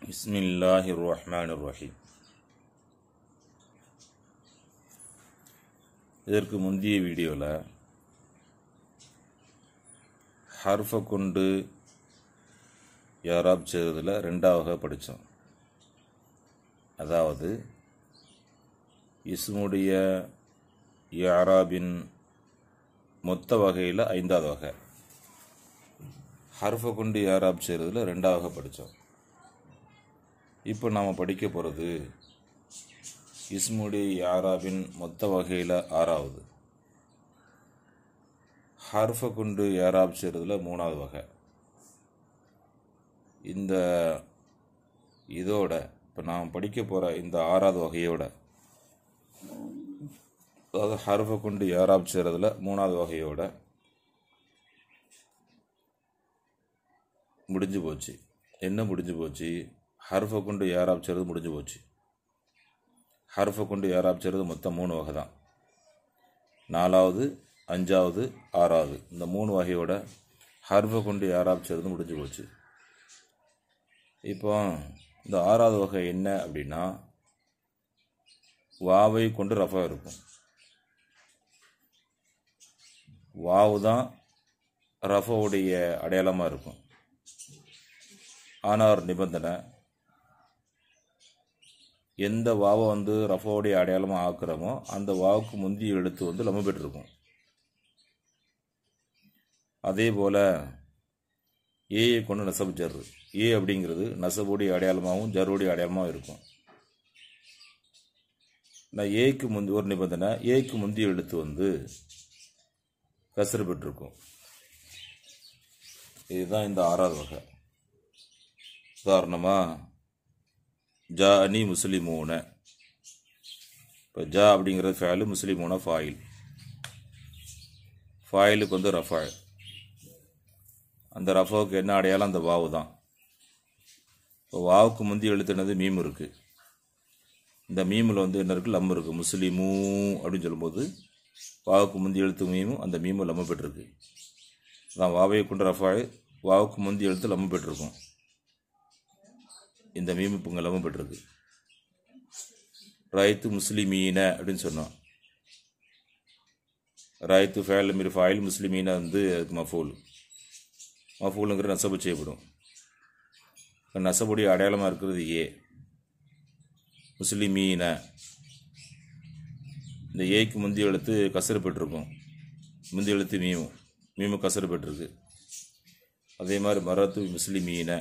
بسم الله الرحمن الرحيم இதற்கு முந்தைய வீடியோவில் ஹர்ஃபை கொண்டு யாராப் செய்கிறதுல ரெண்டாவதாக படித்தோம் அதாவது இஸ்முடைய யாராபின் மொத்த வகையில் ஐந்தாவது வகை ஹர்ஃபை கொண்டு யாராப் செய்கிறதுல ரெண்டாவதாக படித்தோம் இப்போ நாம் படிக்க போகிறது இஸ்முடி யாராபின் மொத்த வகையில் ஆறாவது ஹர்ஃபை கொண்டு யாராப் செய்கிறதுல மூணாவது வகை இந்த இதோட இப்போ நாம் படிக்க போகிற இந்த ஆறாவது வகையோட அதாவது ஹர்ஃபை கொண்டு யாராப் செய்கிறதுல மூணாவது வகையோட முடிஞ்சு போச்சு என்ன முடிஞ்சு போச்சு ஹர்ஃபை கொண்டு யாராப் செய்கிறது முடிஞ்சு போச்சு ஹர்ஃபை கொண்டு யாராப் செய்கிறது மொத்தம் மூணு வகை தான் நாலாவது அஞ்சாவது ஆறாவது இந்த மூணு வகையோட ஹர்ஃபை கொண்டு யாராப் செய்கிறது முடிஞ்சு போச்சு இப்போ இந்த ஆறாவது வகை என்ன அப்படின்னா வாவை கொண்டு ரஃபா இருக்கும் வாவு தான் ரஃபாவுடைய அடையாளமாக இருக்கும் ஆனால் ஒரு நிபந்தனை எந்த வாவை வந்து ரஃபாவுடைய அடையாளமாக ஆக்குறோமோ அந்த வாவுக்கு முந்தைய எழுத்து வந்து லம்ம பெற்றிருக்கும் அதே போல் ஏயை கொண்டு நசபு ஜர் ஏ அப்படிங்கிறது நசபுடைய அடையாளமாகவும் ஜருடைய அடையாளமாகவும் இருக்கும் நான் ஏக்கு முந்தி ஒரு நிபந்தனை ஏக்கு முந்தைய எழுத்து வந்து கசரு பெற்றிருக்கும் இதுதான் இந்த ஆறாவது வகை உதாரணமாக ஜா அனி முஸ்லிமூன இப்போ ஜா அப்படிங்கிறது ஃபேலு முஸ்லிமூன ஃபாயில் ஃபாயிலுக்கு வந்து ரஃபா அந்த ரஃபாவுக்கு என்ன அடையாளம் அந்த வாவு தான் இப்போ வாவுக்கு முந்தி எழுத்துனது மீம் இருக்குது இந்த மீமில் வந்து என்ன இருக்குது லம் இருக்குது முஸ்லிமூ அப்படின்னு சொல்லும்போது வாவுக்கு முந்தி எழுத்து மீமும் அந்த மீமும் லம்ம பெற்றிருக்கு அதான் வாவையை கொண்டு ரஃபாய் வாவுக்கு முந்தி எழுத்து லம்ம பெற்றிருக்கும் இந்த மீம் இப்போ இங்கே லம்ம பெற்றிருக்கு ரைத்து முஸ்லிமீன அப்படின்னு சொன்னோம் ரைத்து ஃபேல் மீர் ஃபாயில் முஸ்லிமீன வந்து அதுக்கு மஃபூல் மஃபூலுங்கிற நசபு செய்யப்படும் நசபுடைய அடையாளமாக இருக்கிறது ஏ முஸ்லிமீன இந்த ஏக்கு முந்தி எழுத்து கசரு பெற்றிருக்கும் முந்தி எழுத்து மீமும் மீமு கசரு பெற்றிருக்கு அதே மாதிரி மரத்து முஸ்லிமீன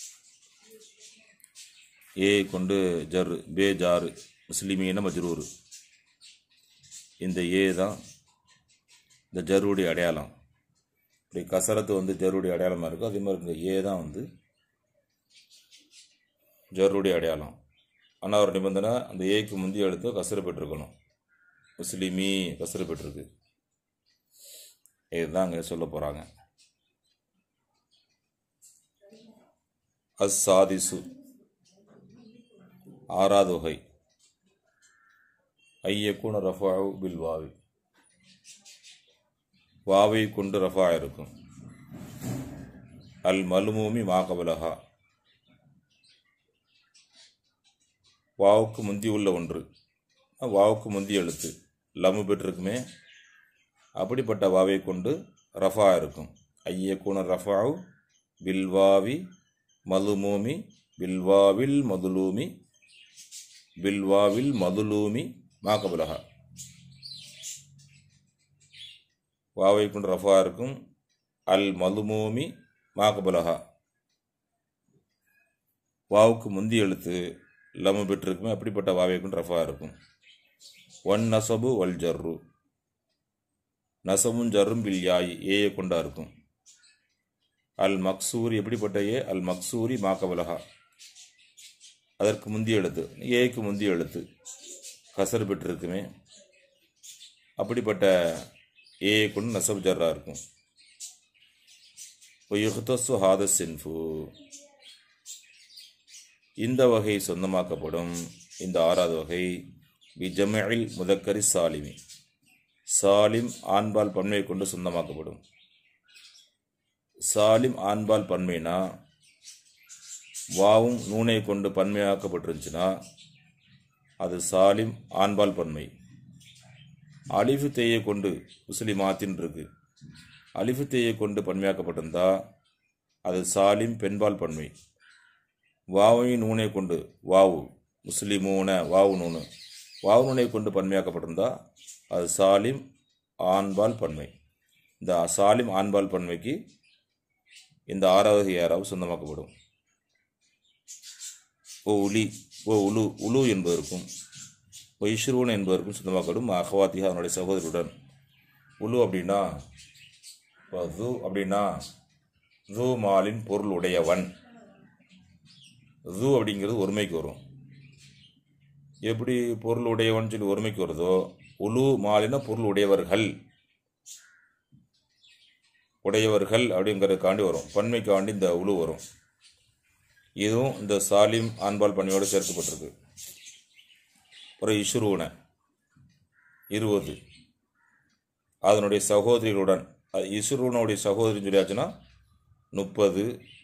ஏ கொண்டு ஜர் பே ஜாரு முஸ்லிமீன மஜ்ரூர் இந்த ஏ தான் இந்த ஜருடைய அடையாளம் இப்படி கசரத்து வந்து ஜருடைய அடையாளமாக இருக்கும் அதே மாதிரி இந்த ஏ தான் வந்து ஜருடைய அடையாளம் ஆனால் ஒரு நிபந்தனை அந்த ஏக்கு முந்தைய எழுத்து கசரு பெற்றிருக்கணும் முஸ்லிமி கசரு பெற்றிருக்கு இதுதான் அங்கே சொல்ல போகிறாங்க அஸ் சாதிசு ஆறாவது வகை ஐயக்கூன ரஃபாவு பில் வாவி வாவை கொண்டு ரஃபா இருக்கும் அல் மலுமூமி மாகபலஹா வாவுக்கு முந்தி உள்ள ஒன்று வாவுக்கு முந்தி எழுத்து லம்மு பெற்றிருக்குமே அப்படிப்பட்ட வாவை கொண்டு ரஃபா இருக்கும் ஐயக்கூன ரஃபாவு பில்வாவி மதுமூமி பில்வாவில் மதுலூமி பில்வாவில் மதுலூமி மாகபலஹா வாவை கொண்டு ரஃபா இருக்கும் அல் மதுமூமி மாகபலஹா வாவுக்கு முந்தி எழுத்து லம்மு பெற்றிருக்குமே அப்படிப்பட்ட வாவை கொண்டு ரஃபா இருக்கும் ஒன் நசபு வல் ஜர்ரு நசமும் ஜர்ரும் பில் யாய் ஏயை கொண்டா இருக்கும் அல் மக்சூரி எப்படிப்பட்ட ஏ அல் மக்சூரி மாக்கபலஹா அதற்கு முந்தைய எழுத்து ஏக்கு முந்தைய எழுத்து கசர் பெற்றிருக்குமே அப்படிப்பட்ட ஏயை கொண்டு நசப் ஜர்ரா இருக்கும் யுஹ்தசு ஹாத சின்ஃபு இந்த வகை சொந்தமாக்கப்படும் இந்த ஆறாவது வகை பி ஜமில் முதக்கரி சாலிமி சாலிம் ஆண்பால் பன்மையை கொண்டு சொந்தமாக்கப்படும் சாலிம் ஆண்பால் பன்மைனா வாவும் நூனை கொண்டு பன்மையாக்கப்பட்டிருந்துச்சுன்னா அது சாலிம் ஆண்பால் பன்மை அலிஃபு தேயை கொண்டு முஸ்லிமாத்தின் இருக்கு அலிஃபு தேயை கொண்டு பன்மையாக்கப்பட்டிருந்தா அது சாலிம் பெண்பால் பன்மை வாவையும் நூனை கொண்டு வாவு முஸ்லிமூன வாவு நூனு வாவு நூனை கொண்டு பன்மையாக்கப்பட்டிருந்தா அது சாலிம் ஆண்பால் பன்மை இந்த சாலிம் ஆண்பால் பன்மைக்கு இந்த ஆறாவது ஏறாவது சொந்தமாக்கப்படும் ஓ உலி ஓ உலு உலு என்பதற்கும் ஓ இஷ்ரூன் என்பதற்கும் சொந்தமாக்கப்படும் அகவாத்திகா அதனுடைய சகோதரியுடன் உலு அப்படின்னா இப்போ து அப்படின்னா து மாலின் பொருள் உடையவன் து அப்படிங்கிறது ஒருமைக்கு வரும் எப்படி பொருள் உடையவன் சொல்லி ஒருமைக்கு வருதோ உலு மாலின பொருள் உடையவர்கள் உடையவர்கள் அப்படிங்கிறதுக்காண்டி வரும் பன்மைக்காண்டி இந்த உலு வரும் இதுவும் இந்த சாலிம் ஆண்பால் பன்மையோடு சேர்க்கப்பட்டிருக்கு அப்புறம் இஷ்ரூன இருபது அதனுடைய சகோதரிகளுடன் அது இஸ்ரூனுடைய சகோதரின்னு சொல்லியாச்சுன்னா முப்பது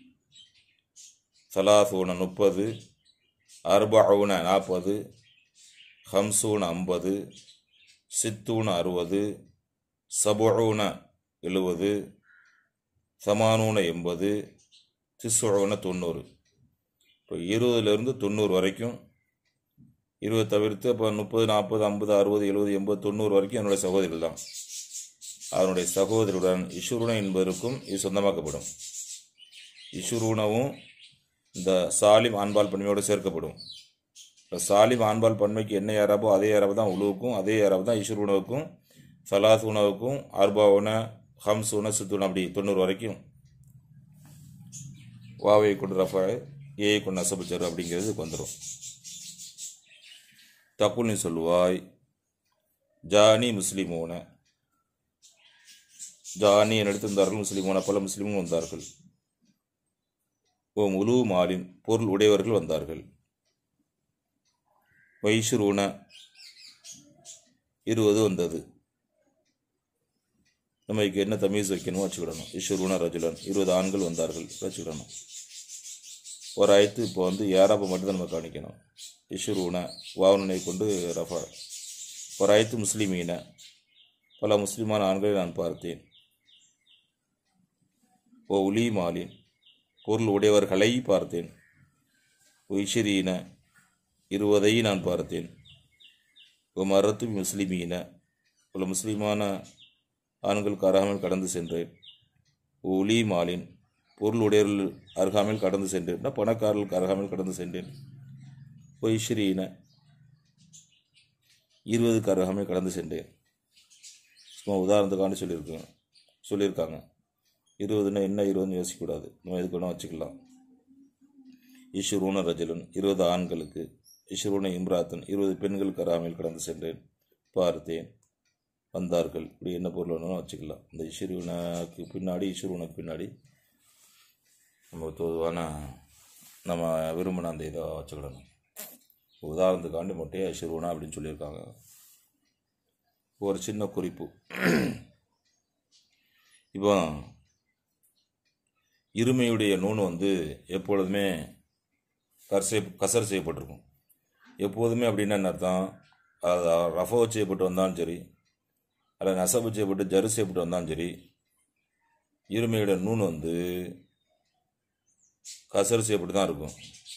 சலாசூன முப்பது அர்பவுன நாற்பது ஹம்சூன ஐம்பது சித்தூன அறுபது சபுன எழுபது சமானூன எண்பது திசுன தொண்ணூறு இப்போ இருபதுலேருந்து தொண்ணூறு வரைக்கும் இருபது தவிர்த்து அப்போ முப்பது நாற்பது ஐம்பது அறுபது எழுபது எண்பது தொண்ணூறு வரைக்கும் என்னுடைய சகோதரிகள் தான் அதனுடைய சகோதரியுடன் இஷுருன என்பதற்கும் இது சொந்தமாக்கப்படும் இஷுருனவும் இந்த சாலிம் ஆண்பால் பன்மையோடு சேர்க்கப்படும் இப்போ சாலிம் ஆண்பால் பன்மைக்கு என்ன ஏறாபோ அதே ஏறாபோ தான் உழுவுக்கும் அதே ஏறாபோ தான் இஷுருனவுக்கும் சலாத் உணவுக்கும் அர்பாவுன ஹம்ஸ் உன சித்துன அப்படி தொண்ணூறு வரைக்கும் வாவை கொண்டு ரஃபா ஏஐ கொண்டு நசபச்சர் அப்படிங்கிறது வந்துடும் தக்குல் நீ சொல்லுவாய் ஜானி முஸ்லிமோன ஜானி எடுத்து வந்தார்கள் முஸ்லிமோன பல முஸ்லிமும் வந்தார்கள் ஓ முழு மாலின் பொருள் உடையவர்கள் வந்தார்கள் வைஷுரூன இருபது வந்தது நம்ம இதுக்கு என்ன தமீஸ் வைக்கணுமோ வச்சுக்கிடணும் இஷுரூன ரஜுலன் இருபது ஆண்கள் வந்தார்கள் வச்சுக்கிடணும் ஒரு ஆயத்து இப்போ வந்து ஏறாப்ப மட்டும்தான் நம்ம காணிக்கணும் இஷுரூன வாவனனை கொண்டு ரஃபா ஒரு ஆயத்து முஸ்லிமீன பல முஸ்லிமான ஆண்களை நான் பார்த்தேன் ஓ உலி மாலின் பொருள் உடையவர்களை பார்த்தேன் ஓ இஷிரீன இருபதை நான் பார்த்தேன் ஓ மரத்து முஸ்லிமீன பல முஸ்லிமான ஆண்களுக்கு அருகாமல் கடந்து சென்றேன் ஓ உலி மாலின் பொருள் உடையவர்கள் அருகாமையில் கடந்து சென்றேன் நான் பணக்காரர்களுக்கு அருகாமையில் கடந்து சென்றேன் ஓ இஷ்ரீன இருபதுக்கு அருகாமையில் கடந்து சென்றேன் சும்மா உதாரணத்துக்காண்டி சொல்லியிருக்கேன் சொல்லியிருக்காங்க இருபதுன்னா என்ன இருபதுன்னு யோசிக்கக்கூடாது நம்ம எதுக்கு வேணால் வச்சுக்கலாம் இஷ்ரூன ரஜலன் இருபது ஆண்களுக்கு இஷ்ரூன இம்ராத்தன் இருபது பெண்களுக்கு அருகாமையில் கடந்து சென்றேன் பார்த்தேன் வந்தார்கள் இப்படி என்ன பொருள் வேணும்னு வச்சுக்கலாம் இந்த இஷ்ரூனுக்கு பின்னாடி இஷ்ரூனுக்கு பின்னாடி நம்ம பொதுவான நம்ம விரும்பின அந்த இதை வச்சுக்கிடணும் உதாரணத்துக்காண்டி மொட்டையா இஷ்ரூனா அப்படின்னு சொல்லியிருக்காங்க ஒரு சின்ன குறிப்பு இப்போ இருமையுடைய நூன் வந்து எப்பொழுதுமே கர்சை கசர் செய்யப்பட்டிருக்கும் எப்போதுமே அப்படின்னா என்ன அர்த்தம் அது ரஃபோ செய்யப்பட்டு வந்தாலும் சரி அல்ல நசபு செய்யப்பட்டு ஜரு செய்யப்பட்டு வந்தாலும் சரி இருமையுடைய நூன் வந்து கசர் செய்யப்பட்டு தான் இருக்கும்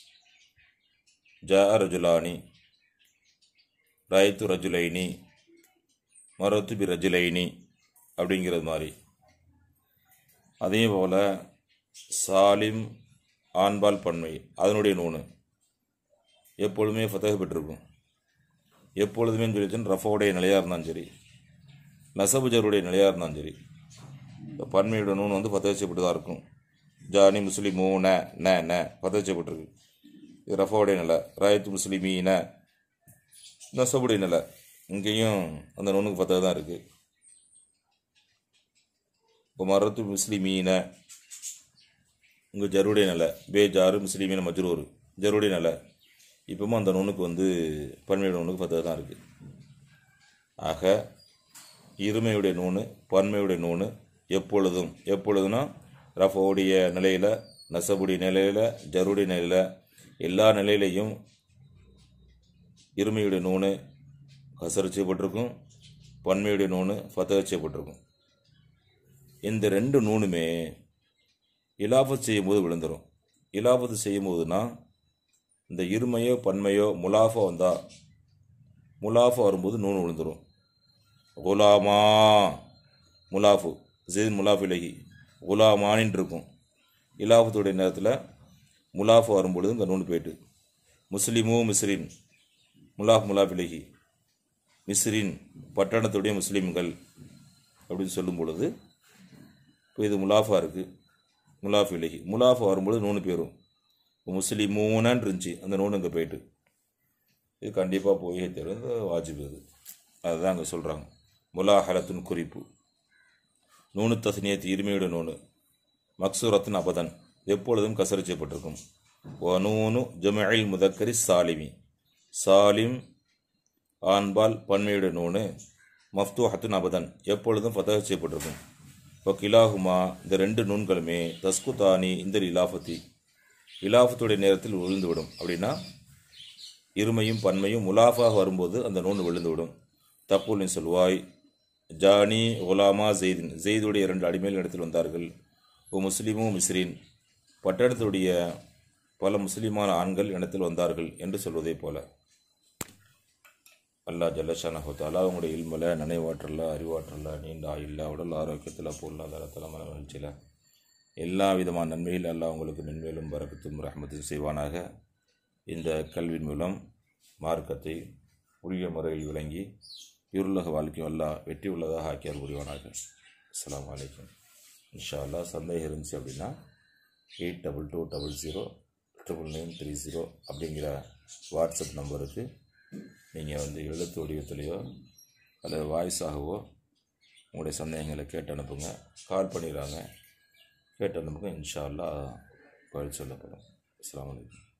ஜ ரஜுலானி ரைத்து ரஜுலைனி மரத்து பி ரஜுலைனி அப்படிங்கிறது மாதிரி அதே போல் சாலிம் ஆண்பால் பன்மை அதனுடைய நூனு எப்பொழுதுமே ஃபத்தக பெற்றிருக்கும் எப்பொழுதுமே சொல்லிச்சுன்னு ரஃபோடைய நிலையாக இருந்தாலும் சரி நசபுஜருடைய நிலையாக இருந்தாலும் சரி இந்த பன்மையோட நூன் வந்து ஃபத்தக செய்யப்பட்டு தான் இருக்கும் ஜானி முஸ்லிமூ ந ந ந ஃபத்தக செய்யப்பட்டிருக்கு இது ரஃபோடைய நிலை ராயத்து முஸ்லிமீன நசபுடைய நிலை இங்கேயும் அந்த நூனுக்கு ஃபத்தக தான் இருக்குது இப்போ மரத்து முஸ்லிமீன இங்கே ஜருடைய நிலை பே ஜாரு முஸ்லீமீன மஜ்ரூர் ஜருடைய நிலை இப்பவும் அந்த நூனுக்கு வந்து பன்மையுடைய நூனுக்கு ஃபத்தக தான் இருக்குது ஆக இருமையுடைய நூனு பன்மையுடைய நூனு எப்பொழுதும் எப்பொழுதுனா ரஃபோடைய நிலையில் நசபுடைய நிலையில் ஜருடைய நிலையில் எல்லா நிலையிலையும் இருமையுடைய நூனு கசரு செய்யப்பட்டிருக்கும் பன்மையுடைய நூனு ஃபத்தக செய்யப்பட்டிருக்கும் இந்த ரெண்டு நூனுமே இலாபத் செய்யும்போது விழுந்துடும் இலாபத்து செய்யும்போதுனா இந்த இருமையோ பன்மையோ முலாஃபா வந்தால் முலாஃபா வரும்போது நூன் விழுந்துடும் குலாமா முலாஃபு ஜெயின் முலாஃப் இலகி குலாமானின்னு இருக்கும் இலாபத்துடைய நேரத்தில் முலாஃபு வரும்பொழுது இந்த நூன் போயிட்டு முஸ்லிமு மிஸ்ரின் முலாஃப் முலாஃப் இலகி மிஸ்ரின் பட்டணத்துடைய முஸ்லீம்கள் அப்படின்னு சொல்லும் பொழுது இப்போ இது முலாஃபா இருக்குது முலாஃப் இலகி முலாஃபா வரும்பொழுது நூனு பேரும் முஸ்லிமூனான் இருந்துச்சு அந்த நூன் அங்கே போயிட்டு இது கண்டிப்பாக போயே தெரியும் வாஜிப் இது அதுதான் அங்கே சொல்கிறாங்க முலாஹலத்தின் குறிப்பு நூனு தஸ்னியத் இருமையோட நூனு மக்சூரத்தின் அபதன் எப்பொழுதும் கசரிச்சப்பட்டிருக்கும் வனூனு ஜமஇல் முதக்கரி சாலிமி சாலிம் ஆண்பால் பன்மையுடைய நூனு மஃப்தூஹத்தின் அபதன் எப்பொழுதும் ஃபதக செய்யப்பட்டிருக்கும் இப்போ கிலாகுமா இந்த ரெண்டு நூன்களுமே தஸ்குதானி இந்த இலாஃபத்தி இலாஃபத்துடைய நேரத்தில் விழுந்துவிடும் அப்படின்னா இருமையும் பன்மையும் முலாஃபாக வரும்போது அந்த நூன் விழுந்துவிடும் தப்புலின் சொல்வாய் ஜானி ஒலாமா ஜெய்தின் ஜெய்துடைய இரண்டு அடிமைகள் இடத்தில் வந்தார்கள் ஓ முஸ்லீமும் மிஸ்ரீன் பட்டணத்துடைய பல முஸ்லீமான ஆண்கள் இடத்தில் வந்தார்கள் என்று சொல்வதைப் போல அல்லா ஜல்லஷான ஹோத்தாலா அவங்களுடைய இல்மல நினைவாற்றல அறிவாற்றல நீண்ட ஆயுள்ல உடல் ஆரோக்கியத்தில் பொருளாதாரத்தில் மன மகிழ்ச்சியில் எல்லா விதமான நன்மையில் அல்லாஹ் உங்களுக்கு மென்மேலும் பரக்கத்தும் ரஹமத்தும் செய்வானாக இந்த கல்வியின் மூலம் மார்க்கத்தை உரிய முறையில் விளங்கி இருளக வாழ்க்கையும் அல்லாஹ் வெற்றி உள்ளதாக ஆக்கியார் புரிவானாக அஸ்ஸலாமு அலைக்கும் இன்ஷா அல்லாஹ் சந்தேகம் இருந்துச்சு அப்படின்னா eight double two double zero triple nine three zero அப்படிங்கிற வாட்ஸ்அப் நம்பருக்கு நீங்கள் வந்து எழுத்து வடிவத்திலேயோ அல்லது வாய்ஸாகவோ உங்களுடைய சந்தேகங்களை கேட்டு அனுப்புங்க கால் பண்ணிடுறாங்க கேட்டு அனுப்புங்க இன்ஷா அல்லாஹ் பதில் சொல்லப்படும் அஸ்ஸலாமு அலைக்கும்